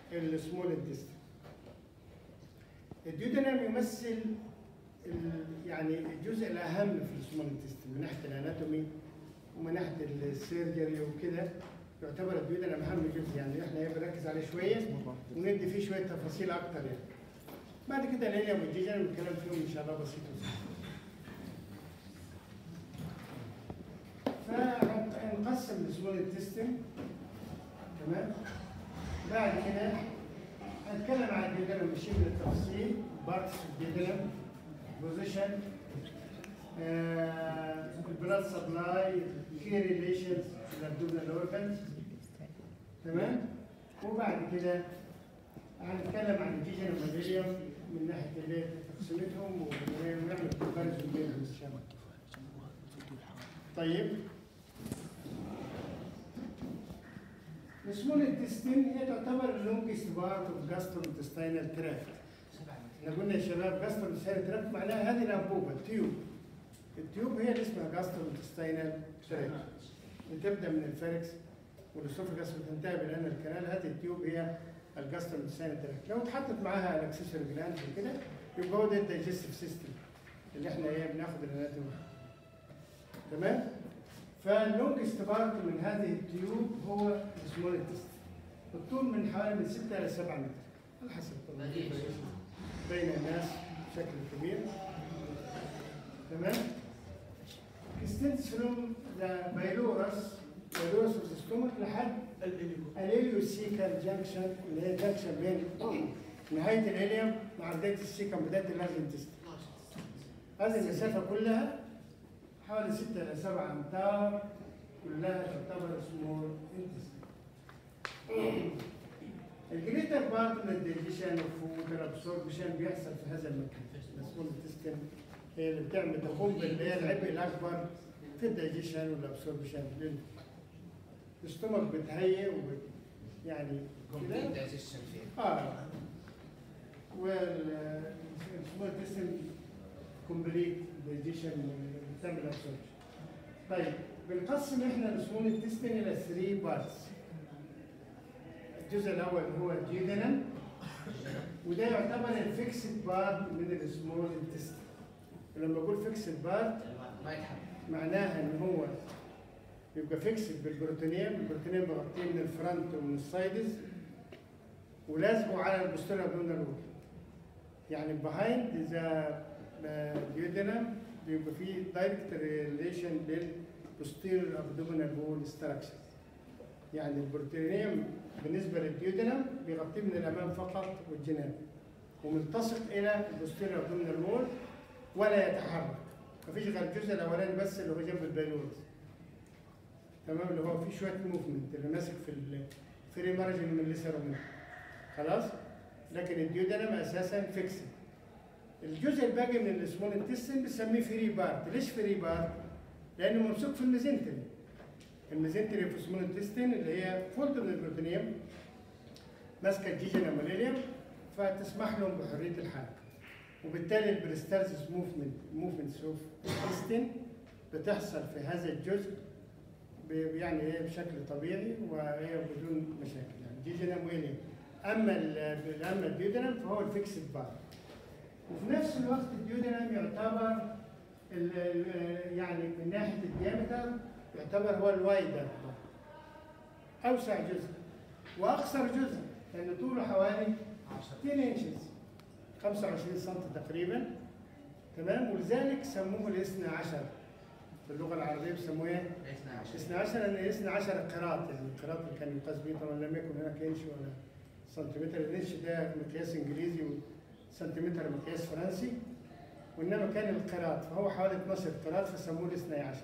السمول انتستين الديودنم يمثل ال- يعني الجزء الاهم في السمول انتستين من ناحيه الاناتومي ومن ناحيه السيرجري وكده يعتبر الديودنم اهم جزء يعني احنا إيه بنركز عليه شويه وندي فيه شويه تفاصيل اكتر يعني بعد كده الهيليوم والجيجنم الكلام فيهم ان شاء الله بسيط وسهل فهنقسم السمول انتستين تمام بعد كده هنتكلم عن الجدرم بشيء من التفصيل بارتس الجدرم بوزيشن البلاد سبلاي كي ريليشنز الابدومينال اورجنز تمام وبعد كده هنتكلم عن الجيجن والميليوم من ناحيه اللي هي تقسيمتهم ونعمل كومباريزون بينهم ان شاء الله طيب السمول انتستين هي تعتبر اللونجست بارت اوف جاسترو انتستينال تراكت احنا قلنا يا شباب جاسترو انتستينال تراكت معناها هذه الانبوبه التيوب التيوب هي اللي اسمها جاسترو انتستينال تراكت بتبدا من الفاركس والاسوفجاس وتنتهي بالان الكنال هذه التيوب هي الجاسترو انتستينال تراكت لو اتحطت معاها الاكسسوري جلاند وكده يبقى هو ده الدايجستيف سيستم اللي احنا ايه بناخد الاناتومي تمام فاللونجست بارت من هذه التيوب هو السمول انتست الطول من حوالي من 6 الى 7 متر على حسب طبعا بين الناس بشكل كبير تمام extends from the pylorus pylorus of the stomach لحد الاليوسيكال جانكشن اللي هي جانكشن بين نهايه الاليوم مع بدايه السيكم بدايه اللارج انتست هذه المسافه كلها حوالي 6 إلى 7 أمتار كلها تعتبر سمول انتستين. الجريتر بارت من الديجيشن والفود والابسوربشن بيحصل في هذا المكان. السمول انتستين هي اللي بتعمل تقوم باللي هي العبء الأكبر في الديجيشن والابسوربشن. الاستومك بتهيئ وبت يعني كده complete digestion فيه اه والسمول انتستين كومبليت دايجيشن بتعمل ابسوربشن طيب بنقسم احنا السمول انتستين الى 3 بارتس الجزء الاول هو الجيدنم وده يعتبر الفيكسد بارت من السمول انتستين ولما بقول فيكسد بارت ما يتحرك معناها ان هو يبقى فيكسد بالبروتينيوم البروتينيوم مغطيه من الفرونت ومن السايدز ولازقه على البوستيريور ابدومينال وول يعني behind ذا duodenum بيبقى فيه دايركت ريليشن للبوستيريور ابدومينال وول ستراكشر يعني البروتينيوم بالنسبه للديودنم بيغطيه من الامام فقط والجناب وملتصق الى البوستيريور ابدومينال وول ولا يتحرك مفيش غير الجزء الاولاني بس اللي هو جنب البيلورس تمام اللي هو فيه شويه موفمنت اللي ماسك في الفري مارجن من الليسر ومن خلاص لكن الديودنم اساسا فيكسد الجزء الباقي من السمول انتستين بنسميه فري بارت ليش فري بارت؟ لانه ممسوك في الميزنتري الميزنتري في السمول انتستين اللي هي فولد من البروتينيوم ماسكه الجيجينم والهيليوم فتسمح لهم بحريه الحركه وبالتالي البريستالسيس موفمنت موفمنتس اوف انتستين بتحصل في هذا الجزء ب- يعني ايه بشكل طبيعي وهي بدون مشاكل يعني جيجينم وهيليوم اما ال- اما الديودنم فهو الفيكسد بارت وفي نفس الوقت الديودنم يعتبر ال- ال- يعني من ناحيه الديامتر يعتبر هو الوايدر اوسع جزء واقصر جزء لان طوله حوالي 10 انشز 25 سم تقريبا تمام ولذلك سموه الاثنى عشر في اللغه العربيه بيسموه ايه؟ اثنى عشر اثنى عشر لان اثنى عشر قراط يعني القراط اللي كان يقاس به طبعا لم يكن هناك انش ولا سنتيمتر الانش ده مقياس انجليزي وسنتيمتر مقياس فرنسي وانما كان القراط فهو حوالي 12 قراط فسموه الاثنى عشر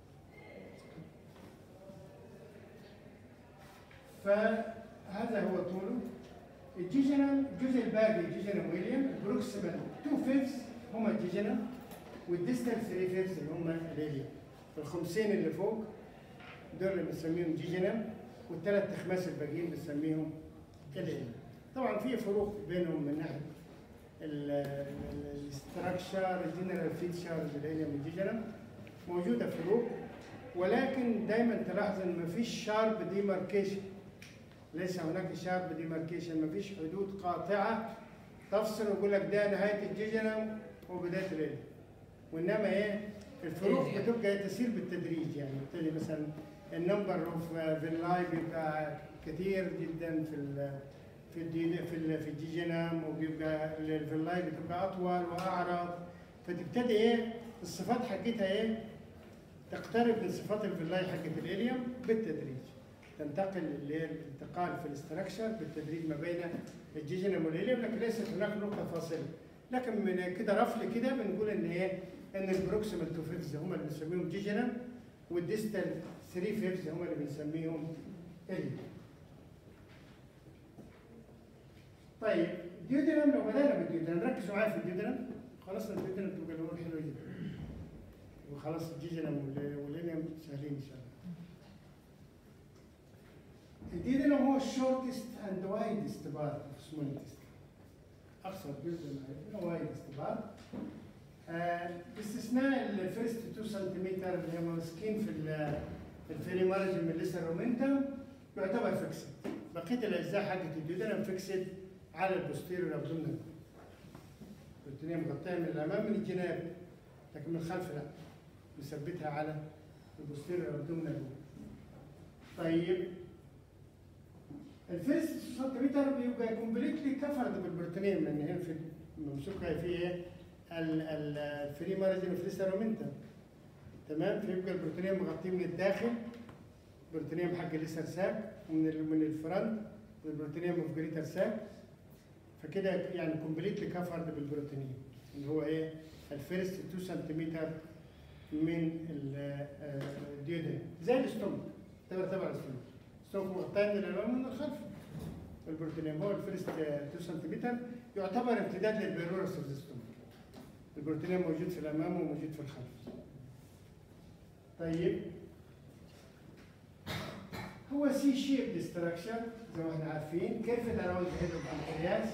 فهذا هو طوله الجيجنم الجزء الباقي الجيجنم ويليام البروكسيمال 2 فيفز هم الجيجنم والديستال 3 فيفز اللي هم الاليوم الخمسين اللي فوق دول اللي بنسميهم جيجنم والثلاث تخماس الباقيين بنسميهم الاليوم طبعا في فروق بينهم من ناحيه الاستراكشر الجنرال فيتشرز الاليوم والجيجنم موجوده فروق ولكن دايما تلاحظ ان مفيش شارب ديماركيشن ليس هناك شارب ديماركيشن مفيش حدود قاطعه تفصل ويقول لك ده نهايه الجيجنم وبدايه الاليوم وانما ايه الفروق إيه. بتبقى تسير بالتدريج يعني بالتالي مثلا النمبر اوف فيلاي بيبقى كثير جدا في ال في الدي في ال في الجيجنم وبيبقى الفيلاي بتبقى اطول واعرض فتبتدي ايه الصفات حقتها ايه تقترب من صفات الفيلاي حقت الاليوم بالتدريج تنتقل اللي هي الانتقال في الاستراكشر بالتدريج ما بين الجيجنم والاليوم لكن ليست هناك نقطه فاصله لكن من كده رفل كده بنقول ان ايه ان البروكسيمال تو فيفز هم اللي بنسميهم جيجنم والديستال 3 فيفز هم اللي بنسميهم اليوم طيب ديودرم لو بدانا بالديودرم ركزوا معايا في الديودرم خلصنا الديودرم تبقى الامور حلوه جدا وخلاص الجيجنم وال- والاليوم سهلين ان شاء الله الديودرم هو الشورتست اند وايدست بارت اوف سمول intestine. اقصر جزء من الديودرم وايدست بارت آه، باستثناء الفيرست 2 سنتيمتر اللي هم ماسكين في ال- في الفيري مارجن من الليسر رومنتم يعتبر فيكسد بقيه الاجزاء حقت الديودرم فيكسد على البوستيريور ابدومينال الدنيا مغطيه من الامام من الجناب لكن من الخلف لا مثبتها على البوستيريور ابدومينال طيب الفيرست سنتيمتر بيبقى كومبليتلي كفرد بالبروتينين لان هي في ممسوكه في ايه؟ ال- ال- الفري مارجن في السيرومنتم تمام فيبقى البروتينين مغطيه من الداخل البروتينيوم حق الليسر ساك ومن ال- من الفرنت والبروتينيوم اوف جريتر ساك فكده يعني كومبليتلي كفرد بالبروتينيوم اللي هو ايه الفيرست 2 سنتيمتر من الديودين زي الاستومك تبع تبع الاستومك الاستومك مغطاه من الامام ومن الخلف البروتينيوم هو الفيرست 2 سنتيمتر يعتبر امتداد للبيرورس اوف الاستومك البروتينيوم موجود في الامام وموجود في الخلف طيب هو سي شيب ستراكشر زي ما احنا عارفين كيف اراوند هيد اوف البنكرياس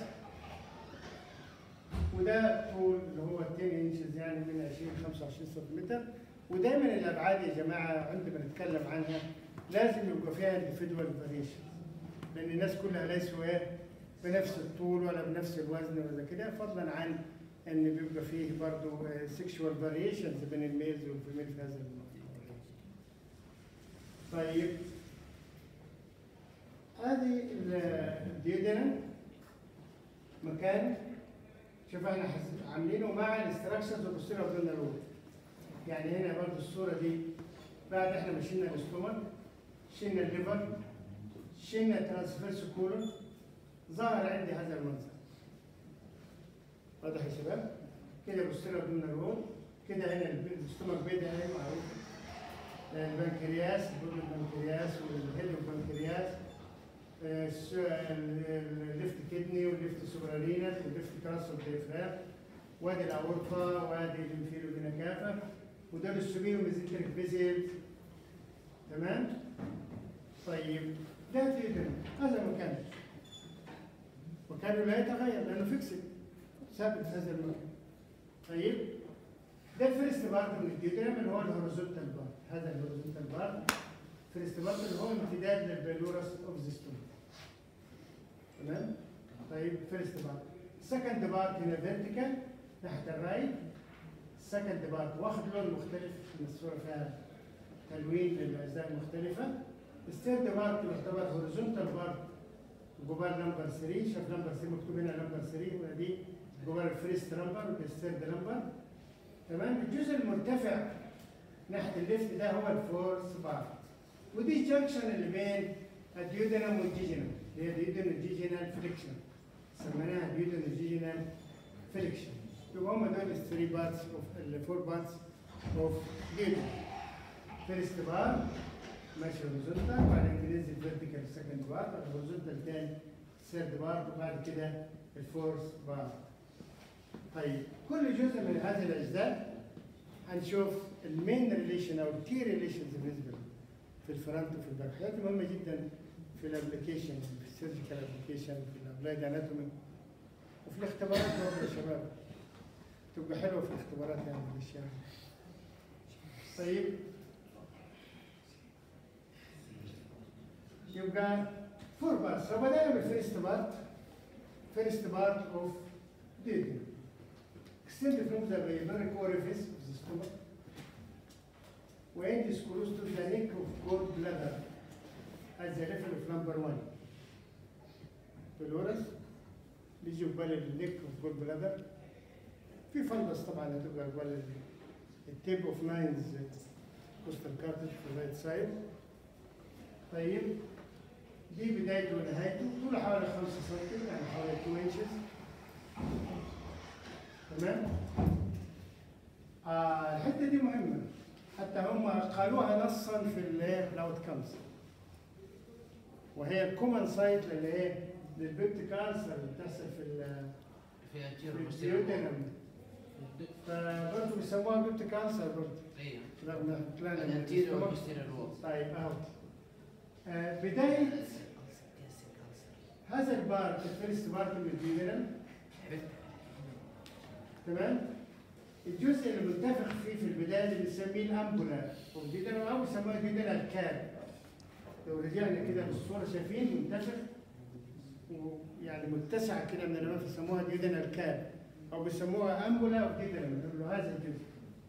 وده طول اللي هو 10 انشز يعني من 20 ل 25 سنتيمتر ودايما الابعاد يا جماعه عندما نتكلم عنها لازم يبقى فيها individual فاريشن لان الناس كلها ليسوا ايه بنفس الطول ولا بنفس الوزن ولا كده فضلا عن ان بيبقى فيه برضه سيكشوال فاريشنز بين الميلز والفيميل في هذا الموضوع طيب هذه الديودنم مكان شوف احنا حس- عاملينه مع الاستراكشرز والبوستيريور ابدومينال وول يعني هنا برضه الصوره دي بعد احنا ما شلنا الاستومك شلنا الليفر شلنا الترانسفيرس كولون ظهر عندي هذا المنظر واضح يا شباب كده بوستيريور ابدومينال وول كده هنا الب- الاستومك بيضاء اهي معروف البنكرياس بول البنكرياس والهيد البنكرياس آه، الس- ال- ال- الليفت كدني والليفت سوبرالينال والليفت كراسل ديفرام وادي الاورطه وادي الانفيريو فينا كافا ودول السوبيرو ميزنتريك فيزيت تمام طيب ده تيدن هذا مكانه مكانه لا يتغير لانه فيكسد ثابت في هذا المكان طيب ده الفيرست بارت من الديودرم اللي هو الهوريزونتال بارت هذا الهوريزونتال بارت فيرست بارت اللي هو امتداد للبيلورس اوف ذا ستون تمام طيب فيرست بارت سكند بارت هنا فيرتيكال تحت الرايت سكند بارت واخد لون مختلف من الصوره فيها تلوين للاجزاء المختلفه الثيرد بارت يعتبر هوريزونتال بارت جوبار نمبر 3 شوف نمبر 3 مكتوب هنا نمبر 3 ودي جوبار الفيرست نمبر ودي الثيرد نمبر تمام الجزء المرتفع ناحيه الليفت ده هو الفورث بارت ودي الجنكشن اللي بين الديودنم والجيجنم اللي هي ديودن جيجينال فليكشن سميناها ديودن جيجينال فليكشن يبقى هم دول الثري بارتس اوف الفور بارتس اوف ديودن فيرست بار ماشي هوريزونتال وبعدين بننزل فيرتيكال سكند بار الهوريزونتال تاني ثيرد بار وبعد كده الفورث بار طيب كل جزء من هذه الاجزاء هنشوف المين ريليشن او الكي ريليشنز بالنسبه له في الفرونت وفي الباك حاجات مهمه جدا في الابلكيشن في السيرجيكال ابلكيشن في الابلايد اناتومي وفي الاختبارات برضه يا شباب تبقى حلوه في الاختبارات يعني الاشياء طيب يبقى فور بارتس فبدأنا بالفيرست بارت فيرست بارت اوف duodenum extend from the biliric orifice of the stomach وend is close to the neck of gallbladder at the level of number one بالورس بيجي قبال النك اوف جallbladder في فندس طبعا هتبقى قبال التيب اوف لاينز كوستال كارتج في الرايت سايد طيب دي بدايته ونهايته طوله حوالي 5 سم يعني حوالي 2 انشز تمام آه الحته دي مهمه حتى هم قالوها نصا في الايه الاوت كمز وهي الكومن سايت للي ايه للبيبتيك السر اللي بتحصل في ال- في في انتيرو الديودينم فبرضه بيسموها بيبتيك السر برضه ايوه رغم إن طلعنا من الانتيرو الاستومك. والبوستيريور وول طيب اهو آه، بدايه هذا البارت الفيرست بارت من الديودينم تمام الجزء اللي منتفخ فيه في البدايه اللي بنسميه الامبولا والديودينم او بيسموها الديودينم الكاب لو رجعنا كده بالصوره شايفين منتفخ ويعني متسعه كده من الامام بيسموها ديودينم الكاب او بيسموها امبولا او ديودينم يقولوا له هذا الجزء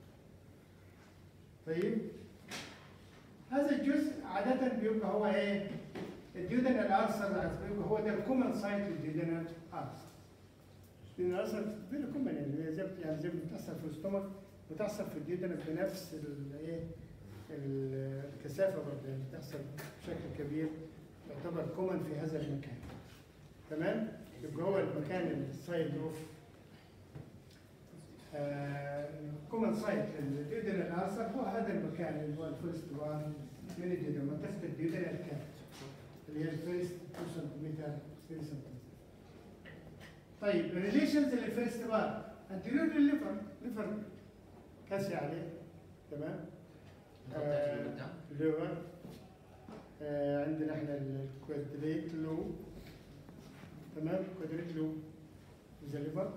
طيب هذا الجزء عادة بيبقى هو ايه؟ الديودنال الارسر بيبقى هو ده الكومن سايت للديودنال ارسر. الديودنال ارسر فيري كومن يعني هي زي يعني زي ما بتحصل في الاستومك بتحصل في الديودنال بنفس الايه؟ الكثافه برضه يعني بتحصل بشكل كبير يعتبر كومن في هذا المكان. تمام؟ يبقى هو المكان السايد اوف كومن سايت للديودنال الارسر هو هذا المكان اللي هو الفيرست وان من الديودنال منطقه الديودنال كاب اللي هي الفيرست 2 سنتيمتر 3 سنتيمتر طيب الريليشنز للفيرست بار انتيريور للليفر ليفر كاسي عليه تمام آه، الليفر آه عندنا احنا الكوادريت لو تمام كوادريت لو ذا ليفر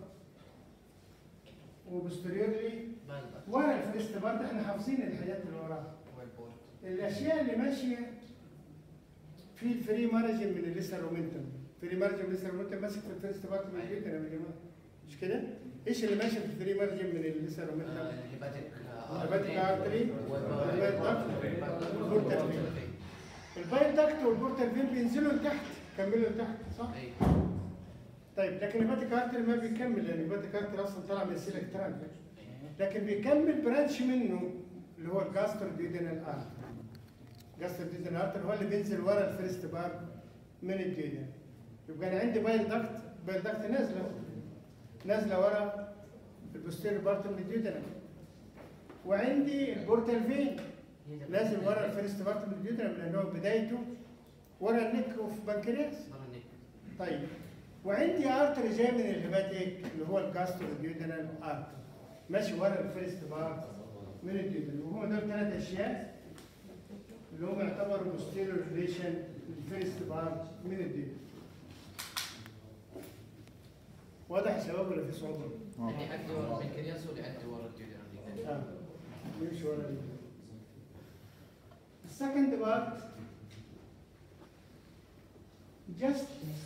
وبوستيريورلي ورا الفيرست بارت احنا حافظين الحاجات اللي وراها الاشياء اللي ماشيه في الفري مارجن من الليسر رومنتم فري مارجن من الليسر رومنتم ماسك في الفيرست بارت من البيت يا جماعه مش كده؟ ايش اللي ماشي في الفري مارجن من الليسر رومنتم؟ الهيباتيك الهيباتيك ارتري البايل داكت والبورتال فين بينزلوا لتحت كملوا لتحت صح؟ طيب لكن الهيباتيك ارتري ما بيكمل لان الهيباتيك ارتري اصلا طالع من السيلك ترانك لكن بيكمل برانش منه اللي هو الجاستر ديودينال ارتري جاستر ديودينال ارتري هو اللي بينزل ورا الفيرست بار من الديودين يبقى انا عندي بايل داكت بايل داكت نازله نازله ورا البوستيريور بارت من الديودينال وعندي البورتال فين نازل ورا الفيرست بارت من الديودينال لان هو بدايته ورا النك اوف بنكرياس طيب وعندي ارتري جاي من الهباتيك اللي هو الجاسترو ديودينال ارتري ماشي ورا الفيرست بارت من الديودينال وهو دول ثلاث اشياء اللي هم يعتبروا بوستيريور ريليشن للفيرست بارت من الديودينال واضح يا شباب ولا في صعوبه؟ اللي يعدي ورا البنكرياس واللي يعدي ورا الديودينال اه يمشي ورا ال- السكند بارت just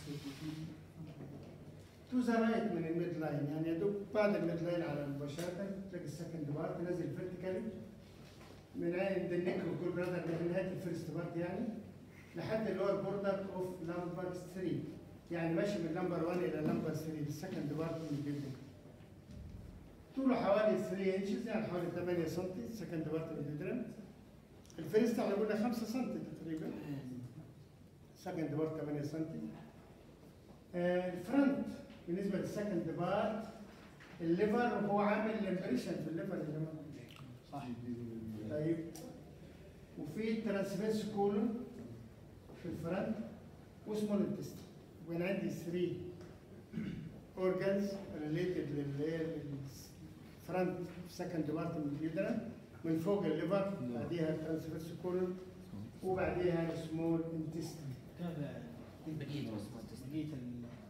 to the right من الميد لاين يعني يا دوب بعد الميد لاين على مباشرة تلاقي السكند بارت نازل فيرتيكالي من عند النك والجول برادر من نهاية الفيرست بارت يعني لحد اللي هو البوردر اوف لامبر 3 يعني ماشي من لمبر 1 الى لمبر 3 السكند بارت من البيلدينج طوله حوالي 3 انشز يعني حوالي 8 سم السكند بارت من البيلدينج الفيرست احنا قلنا 5 سم تقريبا سكند بارت 8 سم آه، الفرونت بالنسبه للسكند بارت الليفر هو عامل امبريشن في الليفر يا جماعه صح طيب وفي ترانسفيرس كولون في الفرونت واسمه الانتست وانا عندي 3 اورجانز ريليتد للي هي الفرونت سكند بارت من اليودرا من فوق الليفر بعديها ترانسفيرس كولون وبعديها السمول انتستين تابع بقيت بس بقية ال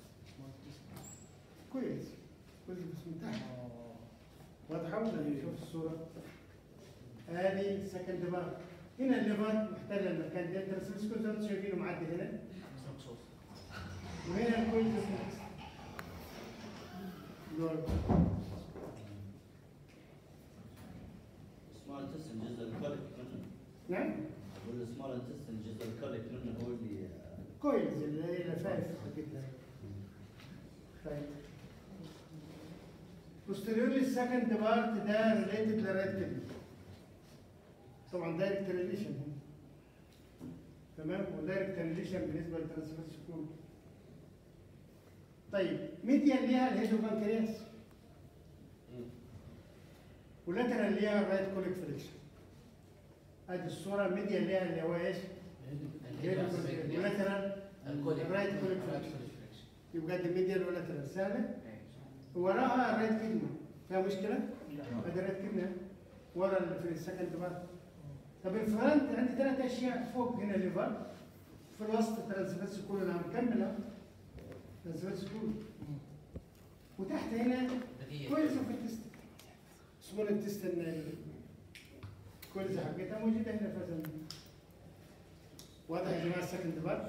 كويس كويس بس من تحت واضحه ولا نشوف الصوره هذه سكند بار هنا الليفر محتل المكان ده ترانسفيرس كولون زي ما انتم شايفينه معدي هنا مقصود وهنا الكويز دول سمول انتستين جزء الكوليك منه نعم ولا سمول انتستين جزء الكوليك منه هو اللي كويز اللي هي اللفايف حقتنا طيب posteriorly second part ده related للريد كدني طبعا دايركت ريليشن تمام ودايركت ريليشن بالنسبه للترانسفير سكول طيب ميديان ليها الهيدو بانكرياس ولاترال ليها الرايت كوليك فليكشن ادي الصوره ميديان ليها اللي هو ايش؟ الهيدو بانكرياس ولاترال الرايت كوليك فليكشن يبقى دي ميديان ولاترال سهله وراها الرايت كدني فيها مشكله؟ ادي الرايت كدني ورا ال- في السكند بارت طب الفرنت عندي ثلاث اشياء فوق هنا ليفر في الوسط ترانسفير سكول انا مكمل اهو ترانسفير سكول وتحت هنا كويس في التست سمول التستن كويس حقتها موجوده هنا في هذا ال- واضح يا جماعه السكند بارت؟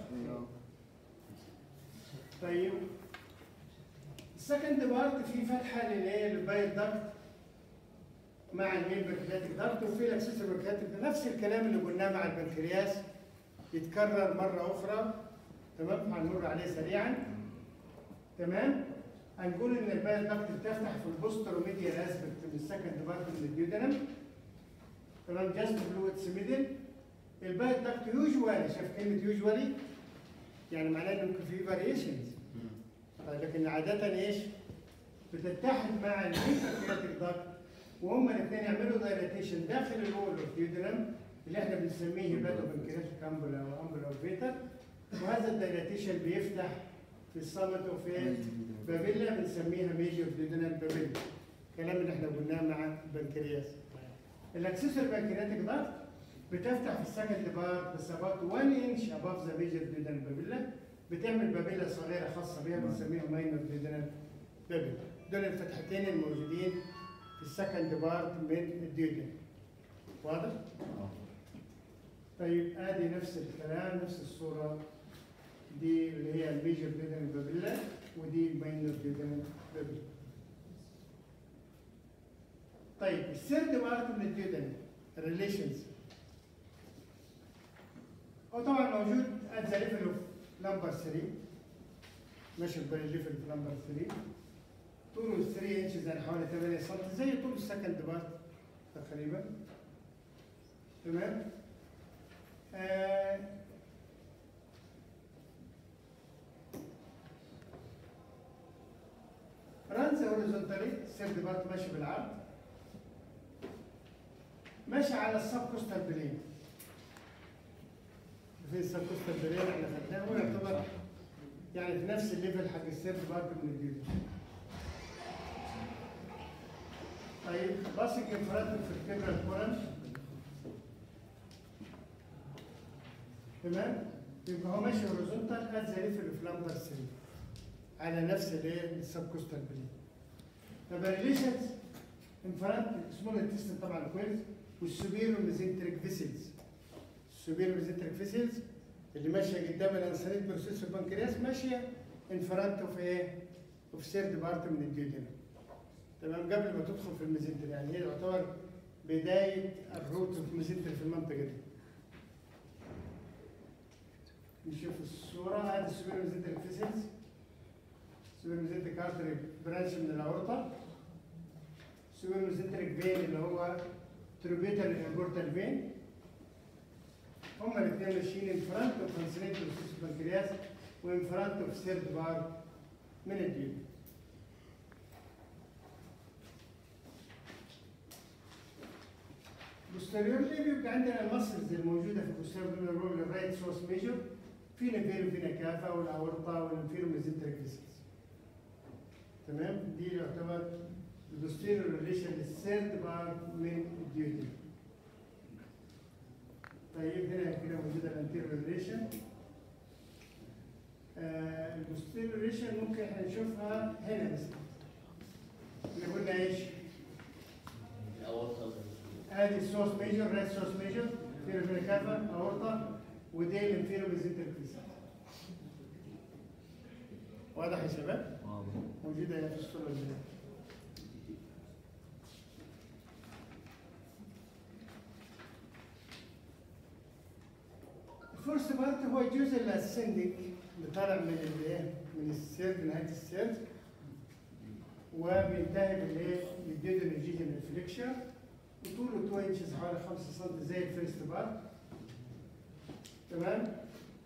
طيب السكند بارت في فتحه للايه للبايل دكت مع المين بنكرياتيك دكت وفي الاكسسوار بنكرياتيك نفس الكلام اللي قلناه مع البنكرياس يتكرر مره اخرى تمام هنمر عليه سريعا تمام هنقول ان البايل دكت بتفتح في البوستر وميديال اسبكت من السكند بارت من الديودنم تمام جاست فلويدز ميدل البايل دكت يوجوالي شايف كلمه يوجوالي يعني معناه انه في فاريشنز لكن عادة ايش؟ بتتحد مع الانتركرياتيك داكت وهم الاثنين يعملوا دايلاتيشن داخل الوول اوف ديودرم اللي احنا بنسميه هيباتو بنكرياتيك امبولا او امبولا فيتا وهذا الدايلاتيشن بيفتح في الصمت اوف ايه؟ بابيلا بنسميها ميجور ديودرال بابيلا الكلام اللي احنا قلناه مع البنكرياس الاكسسور بنكرياتيك داكت بتفتح في السكند بارت بس about 1 inch above the major duodenal بابيلا بتعمل بابيلا صغيره خاصه بها بنسميها ماينر ديودنال بابيلا دول الفتحتين الموجودين في السكند بارت من الديودن واضح؟ طيب ادي نفس الكلام نفس الصوره دي اللي هي الميجر ديودنال بابيلا ودي الماينر ديودنال بابيلا طيب الثيرد بارت من الديودن الريليشنز هو طبعا موجود at the level of number 3 ماشي الباقي ليفل في نمبر 3 طوله 3 انشز يعني حوالي 8 سم زي طول السكند بارت تقريبا تمام آه رانز هوريزونتالي السيرد بارت ماشي بالعرض ماشي على السب كوستال بلين في السب كوستال بلين احنا خدناه ويعتبر يعني في نفس الليفل حق السيرد بارت من الجيل طيب باسك انفراد في الكاميرا كولن تمام يبقى هو ماشي هوريزونتال ات ذا ليفل اوف لامبر 3 على نفس الايه السب كوستال بلين طب الريليشنز انفراد سمول انتستين طبعا كويس والسوبيرو ميزنتريك فيسلز السوبيرو ميزنتريك فيسلز اللي ماشيه قدام الانسانيت بروسيس البنكرياس ماشيه انفرانت اوف ايه؟ اوف سيرد بارت من الديودينم تمام قبل ما تدخل في الميزنتر يعني هي تعتبر بدايه الروت اوف الميزنتر في المنطقه دي نشوف الصوره هذه السوبر ميزنتريك فيسلز سوبر ميزنتريك ارتري برانش من الاورطه سوبر ميزنتريك فين اللي هو تروبيتال البورتال فين هما الاثنين ماشيين انفرانت اوف انسليت بروسيس البنكرياس وانفرانت اوف سيرد بار من الديون posteriorly بيبقى عندنا المسلز الموجوده في البوستيريور رول الرايت سورس ميجور في الانفيرو فينا كافا والاورطه والانفيرو ميزنتريك فيسكس تمام دي يعتبر البوستيريور ريليشن للسيرد بار من الديوتي طيب هنا كده موجوده الانتيريور ريليشن آه البوستيريور ريليشن ممكن احنا نشوفها هنا بس اللي قلنا ايش؟ الاورطه ادي السورس ميجر رايت سورس ميجر فيرو فينا كافا اورطه ودي الانفيرو ميزنتريك فيسكس واضح يا شباب؟ واضح موجودة هنا في الصورة اللي الفورس بارت هو الجزء الاسندنج اللي طالع من الايه؟ من السيرك نهاية السيرك وبينتهي بالايه؟ بالديودن الجيجن الفليكشر وطوله 2 انشز حوالي 5 سم زي الفيرست بارت تمام؟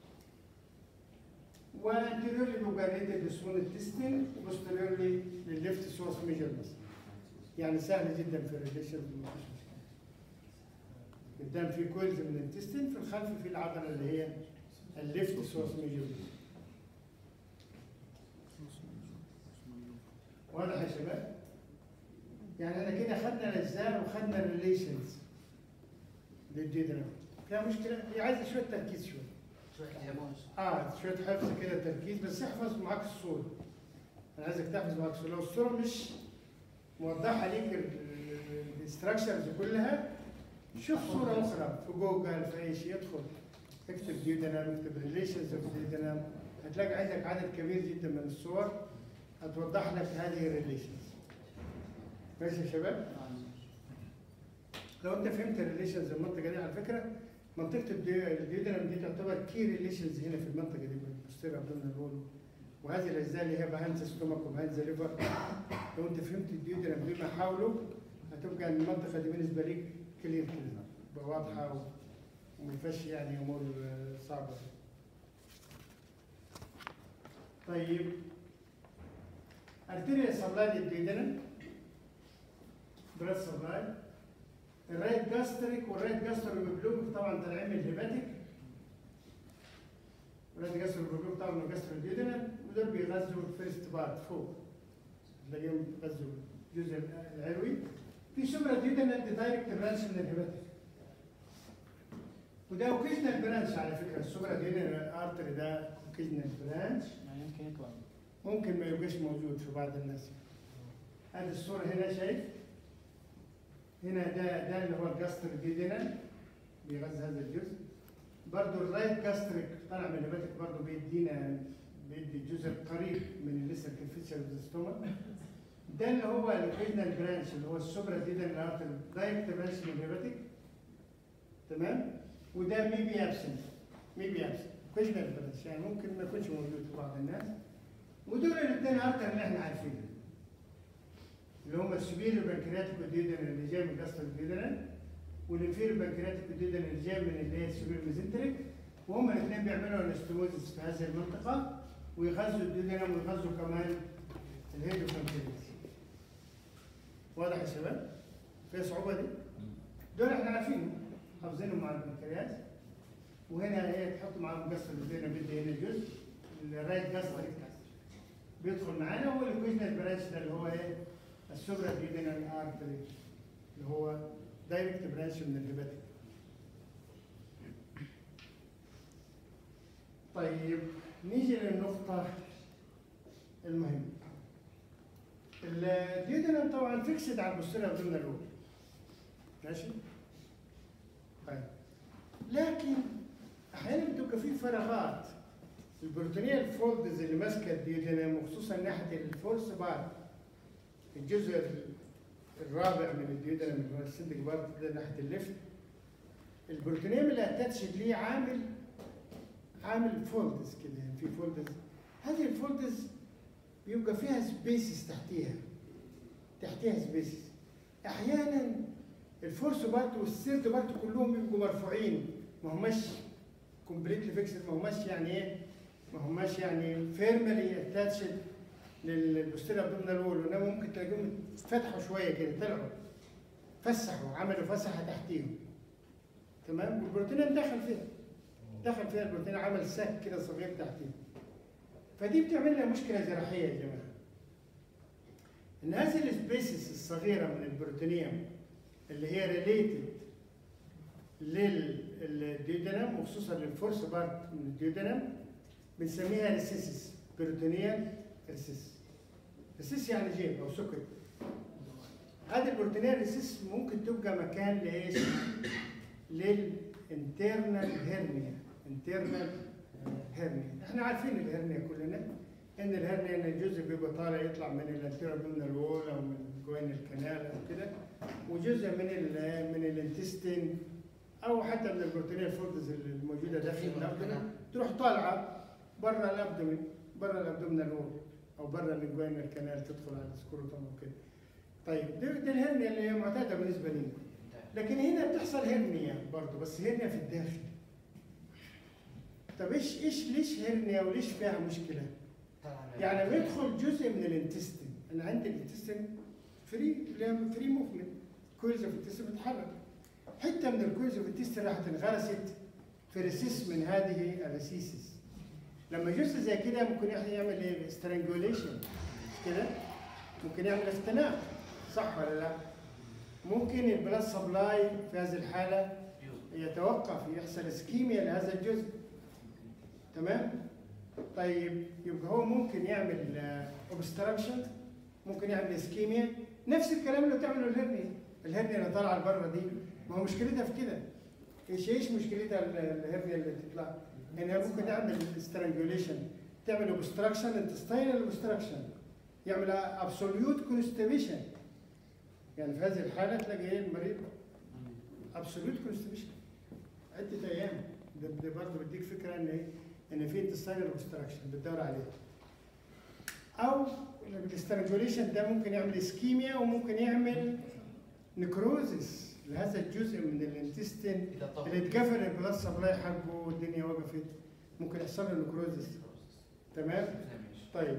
وانتيريورلي بيبقى ريتد لسمول التستين وبوستيريورلي للليفت سورس ميجرمنت يعني سهل جدا في الريليشن قدام في كويلز من الانتستين في الخلف في العضله اللي هي الليفت سورس ميجرمنت واضح يا شباب؟ يعني احنا كده خدنا الاجزاء وخدنا الريليشنز للديدرام فيها مشكله هي عايزه شويه تركيز شويه شوية حفظ اه شويه حفظ كده تركيز بس احفظ معاك الصوره انا عايزك تحفظ معاك الصوره لو الصوره مش موضحه ليك الاستراكشرز كلها شوف صوره اخرى في جوجل في اي شيء ادخل اكتب ديودنام اكتب ريليشنز اوف ديودنام هتلاقي عندك عدد كبير جدا من الصور هتوضح لك هذه الريليشنز ماشي يا شباب؟ لو انت فهمت الريليشنز المنطقه دي على فكره منطقه الدي- الديودنم دي تعتبر كي ريليشنز هنا في المنطقه دي بالبوستير ابدومينال وول وهذه الاجزاء اللي هي بهاند ستومك وبهاند ليفر لو انت فهمت الديودنم بما حوله هتبقى المنطقه دي بالنسبه ليك كلير كده تبقى واضحه و- وما فيهاش يعني امور آه، صعبه طيب ارتيريا سبلاي للديودنم بريس سبلاي الرايت جاستريك والرايت جاستريك بلوك طبعا طالعين من الهيباتيك الرايت جاستريك بلوك طبعا من جاستريك ديودنم ودول بيغذوا الفيرست بارت فوق تلاقيهم بيغذوا الجزء العلوي في سوبرا ديودنم دي دايركت برانش من الهيباتيك وده اوكيجنال برانش على فكره السوبرا ديودنم ارتري ده اوكيجنال برانش يعني يمكن يطلع ممكن ما يبقاش موجود في بعض الناس هذه الصورة هنا شايف هنا ده ده اللي هو الجاستر ديدنا بيغذي هذا الجزء برضو الرايت جاستريك طالع من الهباتيك برضو بيدينا بيدي الجزء القريب من الليسر كيفيشر ستومك ده اللي هو الاوريجينال برانش اللي هو السوبرا ديدنا ارتر دايركت برانش من الهباتيك تمام وده ميبي ابسنت ميبي ابسنت اوكيجنال برانش يعني ممكن ما يكونش موجود في بعض الناس ودول الاثنين اكتر اللي احنا عارفينهم اللي هم السبيرو بنكرياتيك وديودن اللي جاي من قصر الديودن والانفيرو بنكرياتيك وديودن اللي جاي من اللي هي السبيرو ميزنتريك وهم الاثنين بيعملوا انستموزس في هذه المنطقه ويغذوا الديودن ويغذوا كمان الهيدو بنكرياس واضح يا شباب؟ في صعوبه دي؟ دول احنا عارفينهم حافظينهم مع البنكرياس وهنا هي تحط معاهم قصر الديودن بدي هنا جزء الرايت قصر بيدخل معانا هو الاكويشنال برانش ده اللي هو ايه؟ السوبرا ديودينال ارتري اللي هو دايركت برانش من الهيباتيك. طيب نيجي للنقطة المهمة. الديودينال طبعا فيكسد على البوستيريور ابدومينال وول. ماشي؟ طيب لكن احيانا بتبقى في فراغات البروتينية الفولدز اللي ماسكه الديودينام وخصوصا ناحيه الفورس بارت الجزء الرابع من الديودينام اللي هو السندك بارت ده ناحيه الليفت البروتينيوم اللي اتاتشد ليه عامل عامل فولدز كده يعني في فولدز هذه الفولدز بيبقى فيها سبيسز تحتيها تحتيها سبيسز احيانا الفورس بارت والسيرت بارت كلهم بيبقوا مرفوعين ما هماش كومبليتلي فيكسد ما هماش يعني ايه ما هماش يعني فيرمالي اتاتشد للبوستيريور ابدومينال وول وانما ممكن تلاقيهم فتحوا شويه كده طلعوا فسحوا عملوا فسحه تحتيهم تمام والبروتين دخل فيها دخل فيها البروتين عمل سك كده صغير تحتيه فدي بتعمل لنا مشكله جراحيه يا جماعه ان هذه السبيسز الصغيره من البروتينيوم اللي هي ريليتد للديودنم وخصوصا للفورس بارت من الديودنم بنسميها ريسيسس بروتينيال ريسيس ريسيس يعني جيب او سكت هذه البروتينيال ريسيس ممكن تبقى مكان لايش؟ للانترنال هيرنيا انترنال هيرنيا احنا عارفين الهرنيا كلنا ان الهرنيا ان الجزء بيبقى طالع يطلع من الانتيريور ابدومينال وول او من جوين الكنال او كده وجزء من ال من الانتستين او حتى من البروتينيه فولدز الموجوده داخل الابدومين تروح طالعه بره الابدومين بره الابدومينال وول او بره الجوين الكنال تدخل على السكروتوم وكده طيب دي, دي الهرنيا اللي هي معتاده بالنسبه لنا لكن هنا بتحصل هرنيا برضه بس هرنيا في الداخل طب ايش ايش ليش هرنيا وليش فيها مشكله؟ يعني لما يدخل جزء من الانتستين انا عندي الانتستين فري فري موفمنت كويلز اوف الانتستين بتتحرك حته من الكويلز اوف الانتستين راحت انغرست في ريسيس من هذه الريسيسز لما جزء زي كده ممكن يعمل ايه سترانجوليشن مش كده ممكن يعمل اختناق صح ولا لا ممكن البلاد سبلاي في هذه الحاله يتوقف يحصل اسكيميا لهذا الجزء تمام طيب يبقى هو ممكن يعمل اوبستراكشن ممكن يعمل اسكيميا نفس الكلام اللي بتعمله الهرنيا الهرنيا اللي طالعه لبره دي ما هو مشكلتها في كده ايش ايش مشكلتها الهرنيا اللي تطلع انها ممكن تعمل سترانجوليشن تعمل اوبستراكشن انتستينال اوبستراكشن يعمل ابسوليوت كونستيبيشن يعني في هذه الحاله تلاقي ايه المريض ابسوليوت كونستيبيشن عده ايام ده, ده برضه بديك فكره ان ايه ان في انتستينال اوبستراكشن بتدور عليه او الاسترانجوليشن ده ممكن يعمل اسكيميا وممكن يعمل نكروزس لهذا الجزء من الانتستين اللي اتقفل البلاد سبلاي حقه والدنيا وقفت ممكن يحصل له نكروزس تمام طيب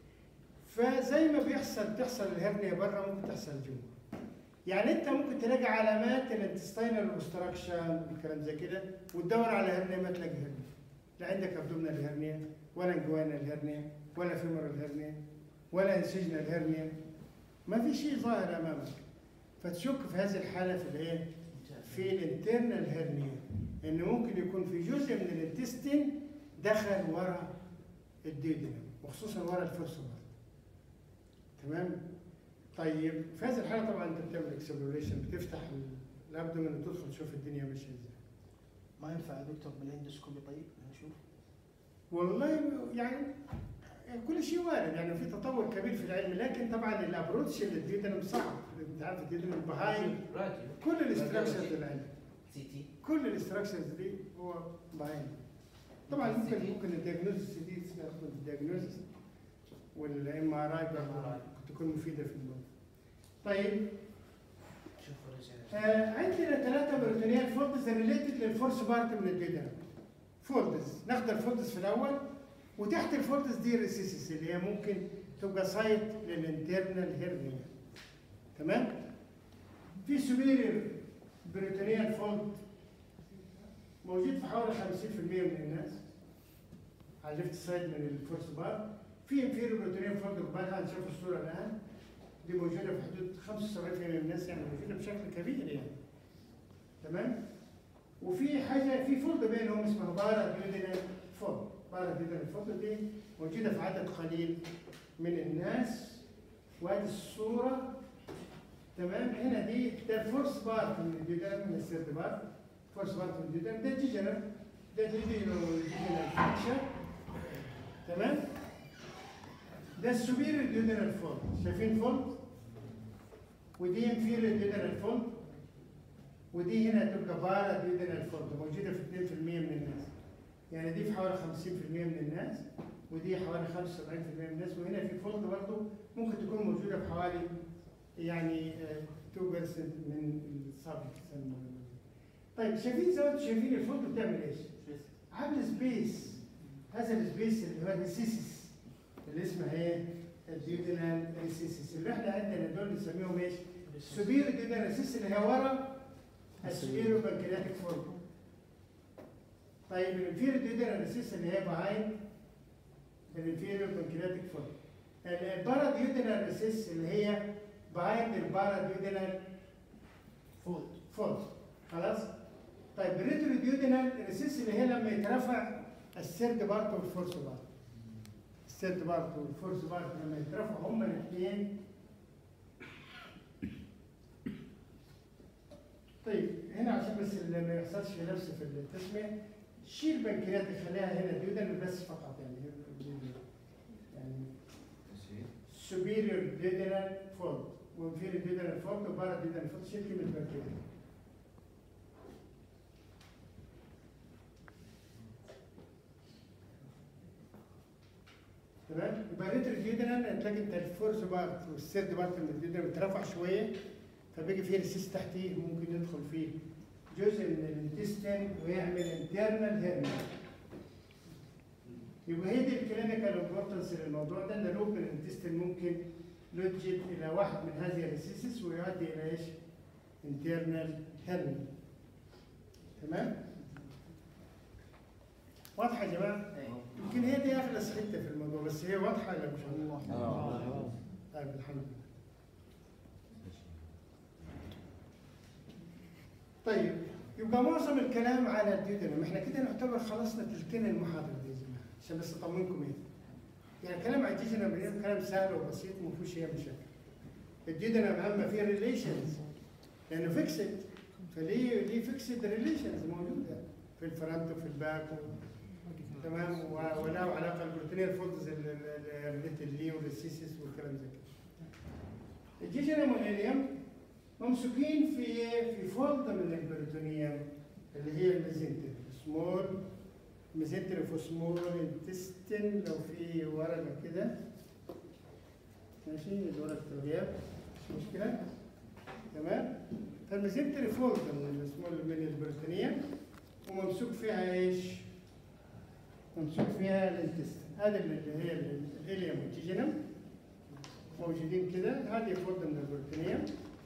فزي ما بيحصل تحصل الهرنيا بره ممكن تحصل جوه يعني انت ممكن تلاقي علامات الانتستينال اوبستراكشن والكلام زي كده وتدور على هرنيا ما تلاقي هرنيا لا عندك ابدومينال هرنيا ولا انجوانال هرنيا ولا فيمورال هرنيا ولا انسجنال هرنيا ما في شيء ظاهر امامك فتشك في هذه الحاله في الايه؟ في الانترنال هرنيا انه ممكن يكون في جزء من الانتستين دخل ورا الديدنم وخصوصا ورا الفرصه تمام؟ طيب في هذه الحاله طبعا انت بتعمل اكسبلوريشن بتفتح الابدومين وتدخل تشوف الدنيا ماشيه ازاي. ما ينفع يا دكتور بالاندوسكوبي طيب نشوف والله يعني كل شيء وارد يعني في تطور كبير في العلم لكن طبعا الابروتش اللي الديودنم صعب انت عارف الديودنم بهايم كل الاستراكشرز اللي عندك سي تي كل الاستراكشرز دي هو بهايم طبعا ممكن ممكن الدياجنوزس دي ناخد الدياجنوزس والام ار اي برضه تكون مفيده في الموضوع طيب شوف آه عندنا ثلاثة بروتينيات فولدز ريليتد للفورس بارت من الديدرم فولدز ناخد الفولدز في الأول وتحت الفولدز دي الريسيسس اللي هي ممكن تبقى سايت للانترنال هيرنيا تمام؟ في سوبيريور بروتينيال فولد موجود في حوالي 50% من الناس على الليفت سايد من الفورس بار في انفيريور بروتينيال فولد قبالها هنشوف الصورة الآن دي موجودة في حدود 75% من الناس يعني موجودة بشكل كبير يعني تمام وفي حاجة في فولد بينهم اسمها بارا ديودينال فولد بارا ديودينال فولد دي موجودة في عدد قليل من الناس وادي الصورة تمام هنا دي ده الفورس بارت من الديودينال من السيرد بارت فورس بارت من الديودينال ده جيجنال ده ديودينال فاكشن تمام ده السوبيريور ديودينال فولد شايفين فولد ودي انفيريور ديودينال فولد ودي هنا تبقى بارا ديودينال فولد موجوده في 2% من الناس يعني دي في حوالي 50% من الناس ودي حوالي 75% من الناس وهنا في فولد برضه ممكن تكون موجوده في حوالي يعني آه، 2% من السابق طيب شايفين زي ما انتم شايفين الفولد بتعمل ايش؟ عامل سبيس هذا السبيس اللي هو الريسيسس اللي اسمها ايه؟ الديودينال ريسيسس اللي احنا عندنا دول بنسميهم ايش؟ سوبيرو ديودينال ريسيسس اللي هي ورا السوبيرو بنكرياتيك فولد طيب الانفيرو ديودينال ريسيسس اللي هي بهايند الانفيرو بنكرياتيك فولد البارا ديودينال ريسيسس اللي هي بهايند البارا ديودينال فولد فولد خلاص؟ طيب الريترو ديودينال ريسيسس اللي هي لما يترفع السيرد بارت والفورس بارت السيرد بارت والفورس بارت لما يترفعوا هما الاثنين طيب هنا عشان بس اللي ما يحصلش لبس في التسميه شيل بنكرياتيك خليها هنا ديودن بس فقط يعني يعني يعني تسهيل superior duodenal fold وinferior duodenal fold وبارا duodenal fold شيل كلمة bacteria تمام يبقى ريتر duodenal تلاقي انت الفورس بارت والسيرد بارت من الديودنال مترفع شوية فبيجي فيه ريسيس تحتيه ممكن يدخل فيه جزء من الانتستين ويعمل internal hernia يبقى هي دي الكلينيكال امبورتنس للموضوع ده ان الاوبن انتستين ممكن يوجد الى واحد من هذه الريسيسس ويؤدي الى ايش؟ انترنال هيرني تمام؟ واضحه يا جماعه؟ يمكن هي دي اخلص حته في الموضوع بس هي واضحه ولا مش واضحه؟ طيب الحمد لله طيب يبقى معظم الكلام على الديودنم احنا كده نعتبر خلصنا تلتين المحاضره دي يا جماعه عشان بس اطمنكم ايه يعني كلام على الديودنم كلام سهل وبسيط وما فيهوش اي مشاكل الديودنم اهم فيه ريليشنز لانه فيكسد فليه ليه فيكسد ريليشنز موجوده في الفرنت وفي الباك و- تمام و- وله علاقه البروتينيال فولدز اللي والسيسيس والكلام زي كده الجيجنم والهيليوم ممسوكين في في فولد من البريتونيوم اللي هي الميزنتر سمول ميزنتر في سمول انتستين لو في ورقه كده ماشي الورقه الغياب مش مشكله تمام فالميزنتر فولد من السمول من البريتونيوم وممسوك فيها ايش؟ ممسوك فيها الانتستين هذا اللي هي الهيليوم والجيجنم موجودين كده هذه فولد من البريتونيوم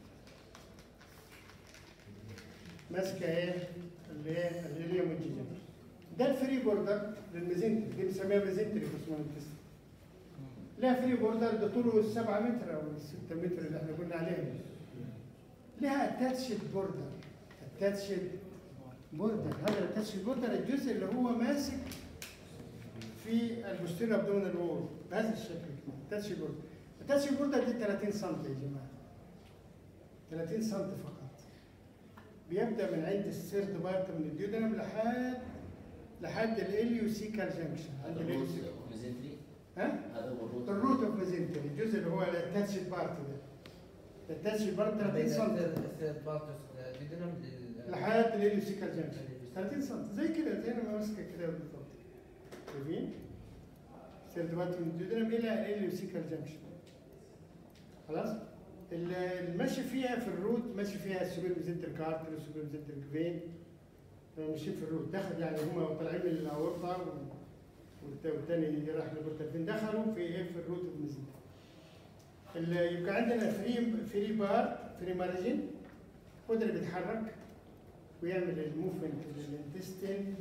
ماسكه ايه؟ اللي هي الهيليوم والجيجن. ده الفري بوردر للميزنتري دي بنسميها ميزنتري في اسمها الانتستين. لها فري بوردر ده طوله 7 متر او 6 متر اللي احنا قلنا عليها. لها اتاتشد بوردر اتاتشد بوردر هذا الاتاتشد بوردر الجزء اللي هو ماسك في البوستيريور ابدومينال وول بهذا الشكل اتاتشد بوردر الاتاتشد بوردر دي 30 سم يا جماعه 30 سم فقط بيبدا من عند السيرد بارت من الديودنم لحد لحد الاليوسيكال جنكشن عند هذا الروت الاليوسيكال ميزنتري ها هذا هو الروت الروت اوف ميزنتري الجزء اللي هو الاتاتشد بارت ده الاتاتشد بارت 30 سم الثيرد بارت ديدنم لحد الاليوسيكال جنكشن 30 سم زي كده زي ما ماسكه كده بالظبط شايفين؟ سيرد بارت من الديودنم الى الاليوسيكال جنكشن خلاص؟ ال- المشي فيها في الروت ماشي فيها السوبر ميزنتر كارتر والسوبر ميزنتر فين ماشيين في الروت دخل يعني هم طالعين من الاورطه والت- والتاني راح للبورتالفين دخلوا في ايه في الروت الميزنتر ال- يبقى عندنا فري فري بار فري مارجن هو ده اللي بيتحرك ويعمل الموفمنت للانتستين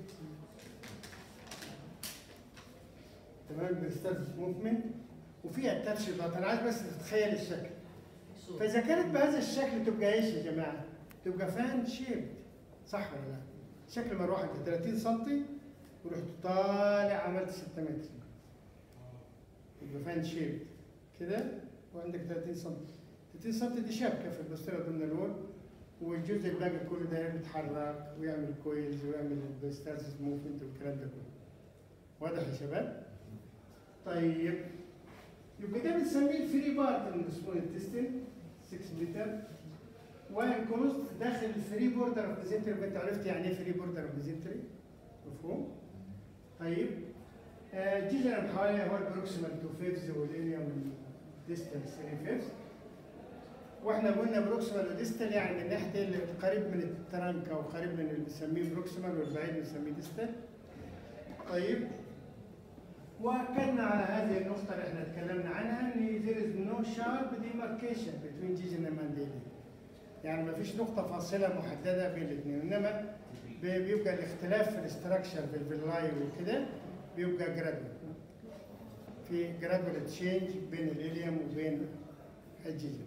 تمام بيسترد موفمنت وفيها التاتش بارت انا عايز بس تتخيل الشكل فاذا كانت بهذا الشكل تبقى ايش يا جماعه؟ تبقى فان شيب صح ولا لا؟ شكل مروحه انت 30 سم ورحت طالع عملت 6 متر يبقى فان شيب كده وعندك 30 سم 30 سم دي شبكه في البوستيريور ضمن الوول والجزء الباقي كله ده بيتحرك ويعمل كويلز ويعمل البيستاسيس موفمنت والكلام ده كله واضح يا شباب؟ طيب يبقى ده بنسميه الفري بارت من السمول انتستين 6 متر وانكلوزد داخل الفري بوردر اوف ميزنتري انت عرفت يعني ايه فري بوردر اوف ميزنتري مفهوم؟ طيب آه جيجنم حوالي هو البروكسيمال تو فيفز والاليوم ديستال 3 فيفز واحنا قلنا بروكسيمال وديستال يعني من ناحيه القريب من الترنك او قريب من اللي بنسميه بروكسيمال والبعيد بنسميه ديستال طيب واكدنا على هذه النقطة اللي احنا تكلمنا عنها ان there is no sharp demarcation between jejunum and ileum. يعني ما فيش نقطة فاصلة محددة بين الاثنين انما بي- بيبقى الاختلاف في الاستراكشر في الفيلاي وكده بيبقى جرادوال. في جرادوال تشينج بين الاليوم وبين الجيجن.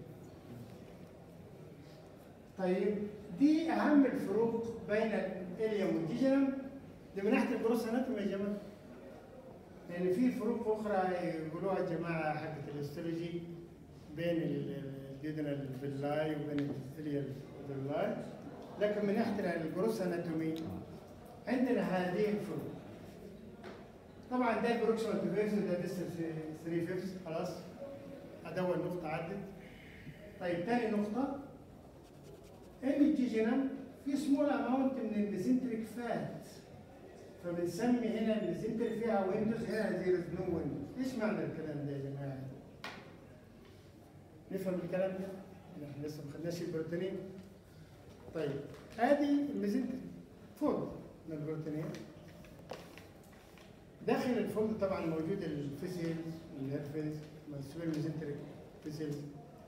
طيب دي اهم الفروق بين الاليوم والجيجنم دي من ناحية الجروس اناتومي يا جماعة. لان في فروق اخرى يقولوها الجماعه حقت الاستولوجي بين الديودنال فيلاي وبين الاليال فيلاي لكن من ناحيه الجروس اناتومي عندنا هذه الفروق طبعا ده البروكسيمال ديفيرس وده ديستال 3 فيفز خلاص ادي اول نقطه عدت طيب تاني نقطه ان الجيجينم في سمول اماونت من الميزنتريك فات فبنسمي هنا الميزنتري فيها ويندوز هنا زيرو نو ويندوز ايش معنى الكلام ده يا جماعه نفهم الكلام ده احنا لسه ما خدناش البروتينين طيب ادي الميزنتري فولد من البروتينين داخل الفولد طبعا موجود الفيسيلز والنيرفز مسؤول الميزنتري فيسيلز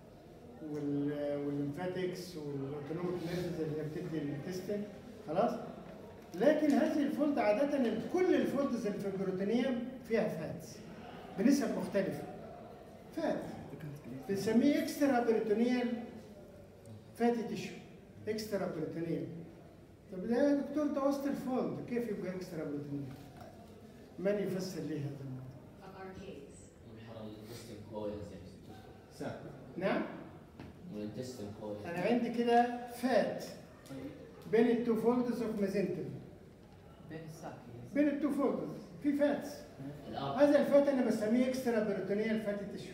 والليمفاتكس والاوتونوميك نيرفز اللي هي بتدي الانتستين خلاص لكن هذه الفولد عادة كل الفولدز اللي في البروتينيوم فيها فاتس بنسب مختلفة فات بنسميه اكسترا بريتونيال فاتي تيشو اكسترا بريتونيال طب ده يا دكتور ده وسط الفولد كيف يبقى اكسترا بريتونيال؟ من يفسر لي هذا الموضوع؟ of our cakes. منحر الانتستين كويلز يعني ساعة نعم والانتستين كويلز انا عندي كده فات بين التو فولدز اوف ميزنتري بين الساكي بين التو فولدز في فاتس الاب هذا الفات انا بسميه اكسترا بريتونيال فاتي تيشو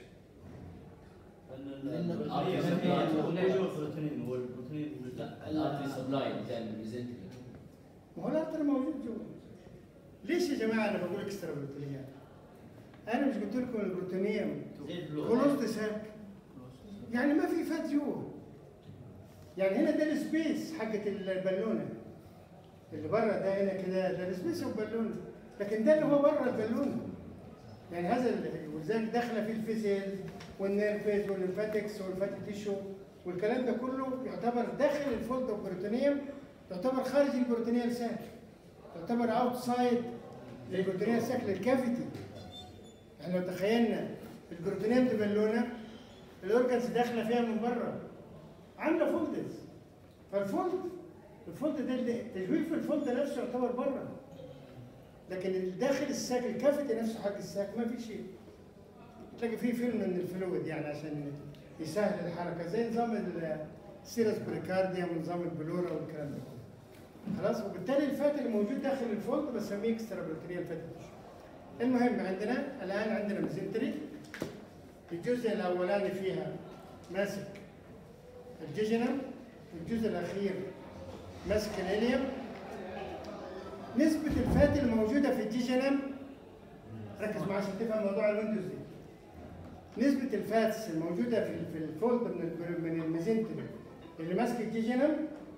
لأن الأرض البروتينين هو البروتينين هو البروتينين لا الارتري سبلاي بتاع الميزنتري ما هو الارتر موجود جوا ليش يا جماعه انا بقول اكسترا بروتينيات؟ انا مش قلت لكم البروتينيوم زي الفلوس كلوزد ساك يعني ما في فات جوا يعني هنا ده السبيس حقت البالونه اللي بره ده هنا كده ده السبيس اوف بالونه لكن ده اللي هو بره البالونه يعني هذا ال- ولذلك داخله فيه الفيزيل والنيرفز والليمفاتكس والفاتي تيشو والكلام ده كله يعتبر داخل الفولد اوف بروتينيوم يعتبر خارج البروتينيال ساك يعتبر اوتسايد البروتينيال ساك للكافيتي احنا لو تخيلنا البروتينيوم دي بالونه الاورجنز داخله فيها من بره عامله فولدز فالفولد الفولد ده اللي- تجويف الفولد نفسه يعتبر بره لكن داخل الساك الكافيتي نفسه حق الساك ما في شيء تلاقي فيه فيلم من الفلويد يعني عشان يسهل الحركه زي نظام السيرس بريكارديا ونظام البلورا والكلام ده كله خلاص وبالتالي الفات اللي موجود داخل الفولد بسميه اكسترا بروتينيال فات المهم عندنا الان عندنا ميزنتري الجزء الاولاني فيها ماسك الجيجنم والجزء الاخير ماسك الاليوم نسبة الفات الموجودة في الجيجنم ركز معايا عشان تفهم موضوع الويندوز دي نسبة الفاتس الموجودة في في الفولد من ال- من الميزنتري اللي ماسك الجيجنم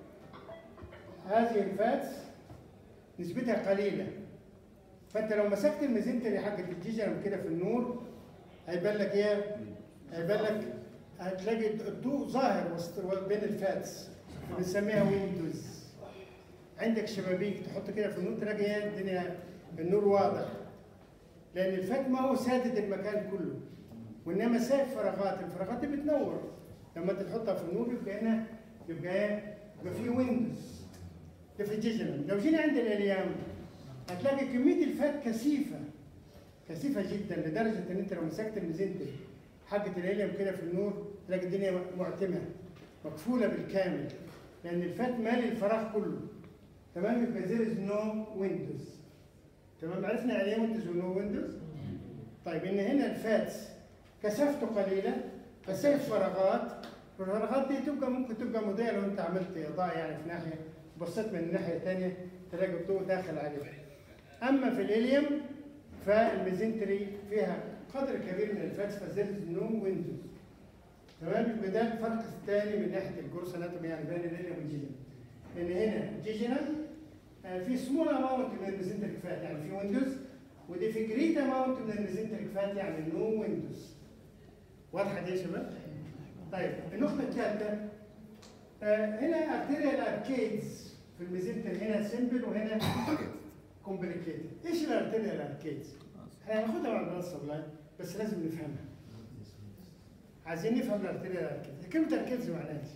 هذه الفاتس نسبتها قليلة فانت لو مسكت الميزنتري حق الجيجنم كده في النور هيبان لك ايه؟ هيبان لك هتلاقي الضوء ظاهر وسط بين الفاتس بنسميها ويندوز عندك شبابيك تحط كده في النور تلاقي ايه الدنيا النور واضح لان الفات ما هو سادد المكان كله وانما سايب فراغات الفراغات دي بتنور لما انت تحطها في النور يبقى هنا يبقى ايه يبقى في ويندوز ده في الجيجنم لو جينا عند الاليام هتلاقي كميه الفات كثيفه كثيفه جدا لدرجه ان انت لو مسكت الميزنتري حقه الهيليوم كده في النور تلاقي الدنيا معتمه مقفوله بالكامل لان الفات مالي الفراغ كله تمام يبقى there is no windows تمام عرفنا يعني ايه ويندوز ونو ويندوز طيب ان هنا الفاتس كثافته قليله فسايب فراغات الفراغات دي تبقى ممكن تبقى مضيئه لو انت عملت اضاءه يعني في ناحيه بصيت من الناحيه الثانيه تلاقي الضوء داخل عليه اما في الهيليوم فالميزنتري فيها قدر كبير من الفاتس فزير نو ويندوز تمام يبقى ده الفرق الثاني من ناحيه الجروس اناتومي يعني بين الهيليوم والجيجنم ان هنا جيجنم آه، في سمول اماونت من الميزنتريك فات يعني في ويندوز ودي في جريت اماونت من الميزنتريك فات يعني نو ويندوز واضحه دي يا شباب؟ طيب النقطه الثالثه آه، هنا ارتيريال اركيدز في الميزنتري هنا سمبل وهنا كومبليكيتد ايش الارتيريال اركيدز؟ احنا هناخدها مع البلاد سبلاي بس لازم نفهمها عايزين نفهم الارتيريال اركيدز كلمه اركيدز معناها ايش؟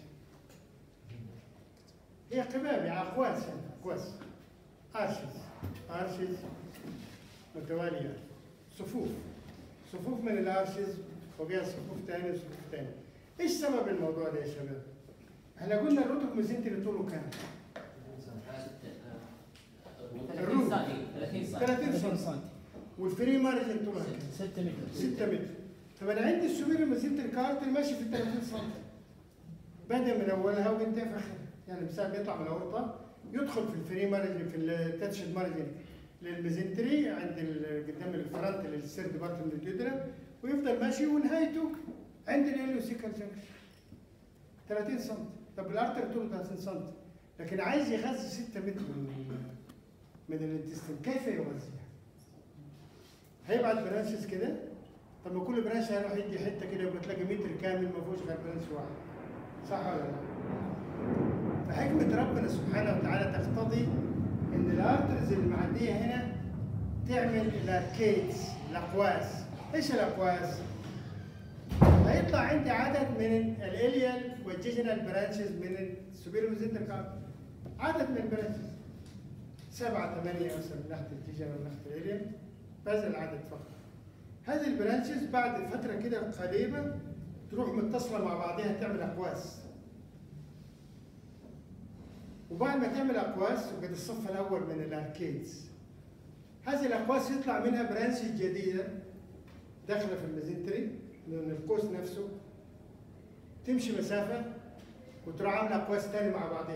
هي قباب يعني اقواس يعني اقواس ارشز ارشز متواليه صفوف صفوف من الارشز وبيها صفوف ثانيه وصفوف ثانيه ايش سبب الموضوع ده يا شباب؟ احنا قلنا الرتب ميزنتري طوله كام؟ 30 سنتي 30 سنتي 30 30 سم سم والفري مارجن طولها كام؟ 6 متر 6 متر طب انا عندي السوبر مازنتر كارت ماشي في 30 سم بدا من اولها وانتهى في اخرها يعني مثلا بيطلع من الاورطه يدخل في الفري مارجن في التاتشد مارجن للميزنتري عند ال- قدام الفرونت للسيرد بارت من الجدرة ويفضل ماشي ونهايته عند الاليوسيكال جنكشن 30 سم طب الارتر طوله 30 سم لكن عايز يغذي 6 متر من من الانتستين كيف يغذيها؟ هيبعت برانشز كده طب ما كل برانش هيروح يدي حته كده يبقى تلاقي متر كامل ما فيهوش غير برانش واحد صح ولا لا؟ فحكمة ربنا سبحانه وتعالى تقتضي ان الارترز اللي معديه هنا تعمل الاركيدز الاقواس ايش الاقواس؟ هيطلع عندي عدد من الاليال والجيجنال برانشز من السوبيريور ميزنتر كارد عدد من البرانشز سبعة ثمانية مثلا من ناحية الجيجنال من ناحية الاليال بهذا العدد فقط هذه البرانشز بعد فترة كده قريبة تروح متصلة مع بعضها تعمل أقواس وبعد ما تعمل أقواس وقد الصف الأول من الأركيدز هذه الأقواس يطلع منها برانش جديدة داخلة في الميزنتري من القوس نفسه تمشي مسافة وتروح عاملة أقواس تاني مع بعضها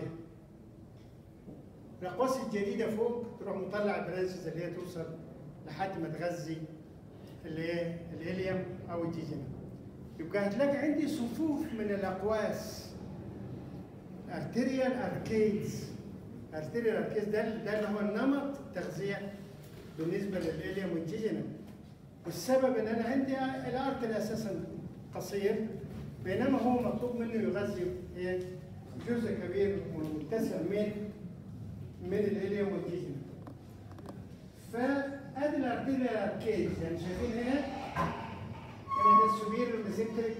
الأقواس الجديدة فوق تروح مطلع البرانشز اللي هي توصل لحد ما تغذي اللي هي الهيليوم او الجيجينم يبقى هتلاقي عندي صفوف من الاقواس ارتيريال اركيدز ارتيريال اركيدز ده ده اللي هو النمط التغذيه بالنسبه للهيليوم والجيجينم والسبب ان انا عندي الارتري اساسا قصير بينما هو مطلوب منه يغذي إيه؟ جزء كبير ومتسع من من الهيليوم والجيجينم فادي الارتيريال اركيد يعني شايفين هنا هنا ده السوبير الميزنتريك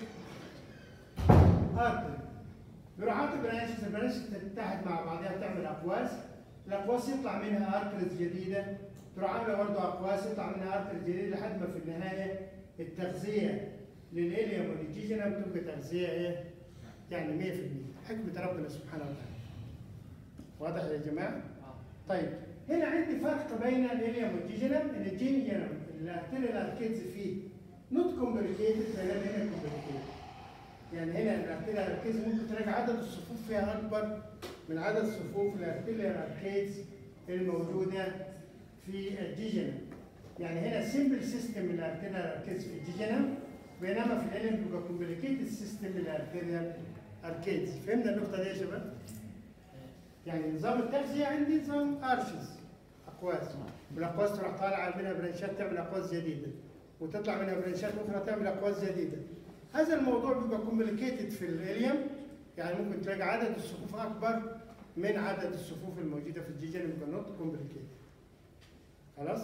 ارتري بيروح عاطي برانشز البرانشز تتحد مع بعضها تعمل اقواس الاقواس يطلع منها ارترز جديده تروح عامله برضه اقواس يطلع منها ارترز جديده لحد ما في النهايه التغذيه للاليوم والجيجينم تبقى تغذيه ايه؟ يعني 100% حكمه ربنا سبحانه وتعالى واضح يا جماعه؟ طيب هنا عندي فرق بين الهيليوم والجيجينم ان الجيجينم الارتيريال اركيدز فيه نوت كومبليكيتد بينما هنا كومبليكيتد يعني هنا الارتيريال اركيدز ممكن تلاقي عدد الصفوف فيها اكبر من عدد صفوف الارتيريال اركيدز الموجوده في الجيجينم يعني هنا سمبل سيستم الارتيريال اركيدز في الجيجينم بينما في الهيليوم بيبقى كومبليكيتد سيستم الارتيريال اركيدز فهمنا النقطه دي يا شباب؟ يعني نظام التغذية عندي نظام ارشز اقواس والاقواس تروح طالعة منها برانشات تعمل اقواس جديدة وتطلع منها برانشات اخرى تعمل اقواس جديدة هذا الموضوع بيبقى كومبليكيتد في الاليوم يعني ممكن تلاقي عدد الصفوف اكبر من عدد الصفوف الموجودة في الجيجن يبقى نوت كومبليكيتد خلاص؟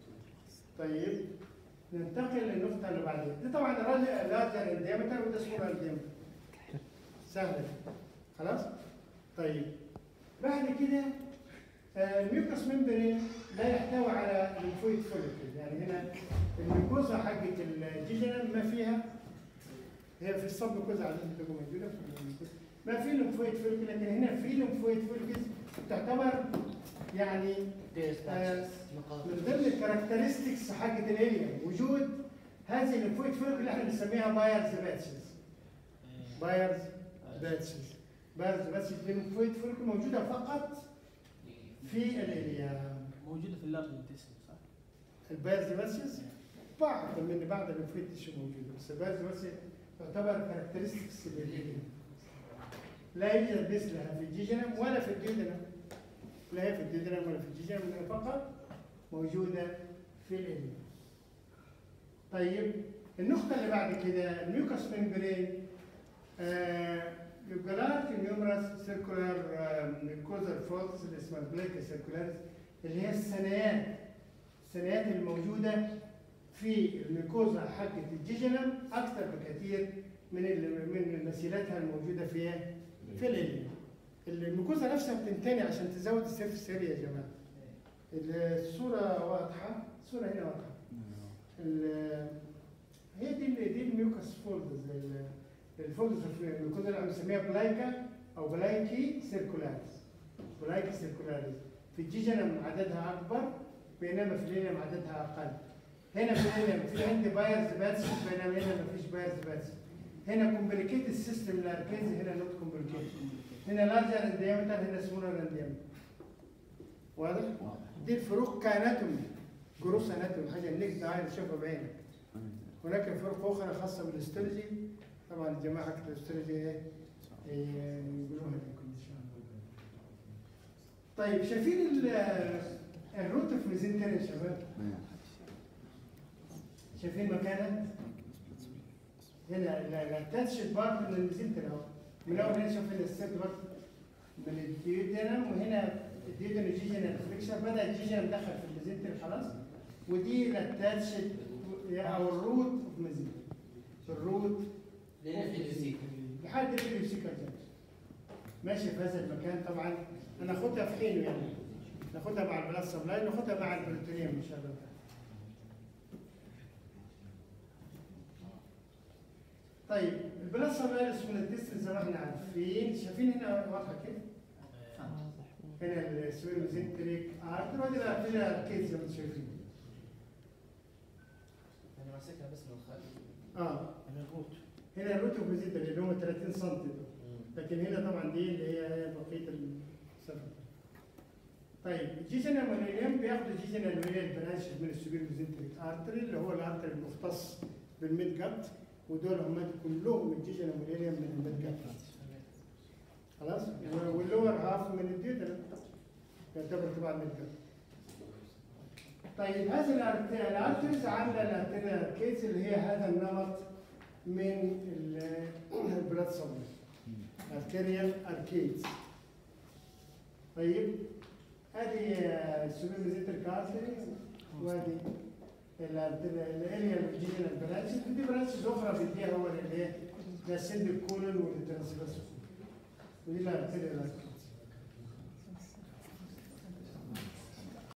طيب ننتقل للنقطة اللي بعدها دي طبعا لارجر الديامتر وده سمول الديامتر سهلة خلاص؟ طيب بعد كده آه، الميوكس ممبرين لا يحتوي على ليمفويد فوليكل يعني هنا الميوكوزا حقت الجيجنم ما فيها هي في الصب ميوكوزا عادة تبقى موجوده في الميوكوزا. ما في ليمفويد فوليكل لكن هنا في ليمفويد فوليكل تعتبر يعني آه، من ضمن الكاركترستكس حقت الاليوم وجود هذه الليمفويد فوليكل اللي احنا بنسميها بايرز باتشز بايرز باتشز بايرز باتشز دي ليمفويد فوليكل موجوده فقط في الاليوم موجوده في اللارج انتستين صح؟ البايرز باتشز بعض من بعض الليمفويد تيشو موجوده بس البايرز باتشز تعتبر كاركترستكس للاليوم لا يوجد مثلها في الجيجنم ولا في الديودنم لا هي في الديودنم ولا في الجيجنم إنها فقط موجوده في الاليوم طيب النقطة اللي بعد كده الميوكس ممبرين آه يبقى لارج نيومرس سيركولار ميوكوزال فولز اللي اسمها بليكا سيركولاريس اللي هي الثنايات الثنايات الموجودة في الميكوزا حقة الجيجنم أكثر بكثير من ال- من مسيلاتها الموجودة في في الإليوم. الميكوزا نفسها بتنتني عشان تزود السيرفس اريا يا جماعة. الصورة واضحة، الصورة هنا واضحة. ال- هي دي ال- دي الميوكس فولدز ال- الفولدز في الميكوزا اللي بنسميها بلايكا او بلايكي سيركولاريس. بلايكي سيركولاريس. في الجيجنم عددها اكبر بينما في الهيليوم عددها اقل. هنا في هنا في عندي بايرز باتس بينما هنا مفيش بايرز باتس هنا كومبليكيتد سيستم الاركيز هنا نوت كومبليكيتد هنا لارجر ان ديامتر هنا سمولر ان ديامتر واضح؟ دي الفروق كاناتومي جروس اناتومي حاجه النجد عايز تشوفها بعينك هناك فروق اخرى خاصه بالاستولوجي طبعا الجماعه حق الاستولوجي ايه إيه، يقولوها لكم ان شاء الله طيب شايفين ال- الروت اوف ميزنتر يا شباب شايفين مكانها هنا الاتاتشد بارت من الميزنتر اهو من اول هنا شوف هنا السيرد بارت من الديودينم وهنا الديودينم جيجينال فليكشر بدا الجيجينال دخل في الميزنتر خلاص ودي الاتاتشد او الروت اوف ميزنتر الروت ليه في الزيك لحد الفيديو سيكر جاكس ماشي في هذا المكان طبعا انا اخدها في حينه يعني ناخدها مع البلاس سبلاي ناخدها مع البروتينيوم ان شاء الله طيب البلاس سبلاي اسمه الديستنس زي ما احنا عارفين شايفين هنا واضحه كده هنا السويروزنتريك ارتر وادي الارتيريا اركيد زي ما انتم شايفين انا ماسكها بس من الخلف اه هنا الروت هنا الروت اوف اللي هم 30 سم دول. لكن هنا طبعا دي اللي هي بقيه السفر. طيب الجيجنا مونيليم بياخدوا جيجنا مونيليم برانش من السوبر ميزنتريك ارتري اللي هو الارتري المختص بالميد جت ودول هم كلهم الجيجنا مونيليم من الميد جت خلاص واللور هاف من الديودرم يعتبر طبعا ميد جت طيب هذه الارتري الارتريز عامله الارتري كيس اللي هي هذا النمط من البلاد سبلاي arterial arcades طيب هذه السوبرميزيتر كارتري وهذه الاريا الجينال برانشز ودي برانشز اخرى بديها هو اللي هي ده السند الكولون والترانسفيرس ودي الارتريال arcades